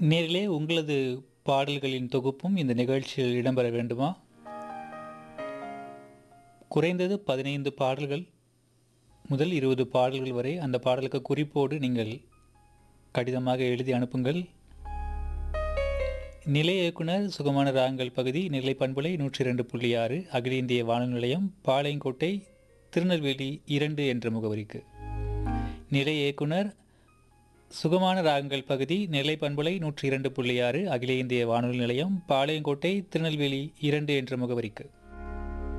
நேரிலே உங்களது பாடல்களின் தொகுப்பும் இந்த நிகழ்ச்சியில் இடம்பெற வேண்டுமா குறைந்தது பதினைந்து பாடல்கள் முதல் இருபது பாடல்கள் வரை அந்த பாடலுக்கு குறிப்போடு நீங்கள் கடிதமாக எழுதி அனுப்புங்கள் நிலைய இயக்குனர் சுகமான ராகங்கள் பகுதி நிலை பண்பலை நூற்றி ரெண்டு புள்ளி ஆறு அகில இந்திய வானொலி நிலையம் பாளையங்கோட்டை திருநெல்வேலி இரண்டு என்ற முகவரிக்கு நிலைய இயக்குனர் சுகமான ராகங்கள் பகுதி நிலை பண்பலை நூற்றி இரண்டு புள்ளி ஆறு அகில இந்திய வானொலி நிலையம் பாளையங்கோட்டை திருநெல்வேலி இரண்டு என்ற முகவரிக்கு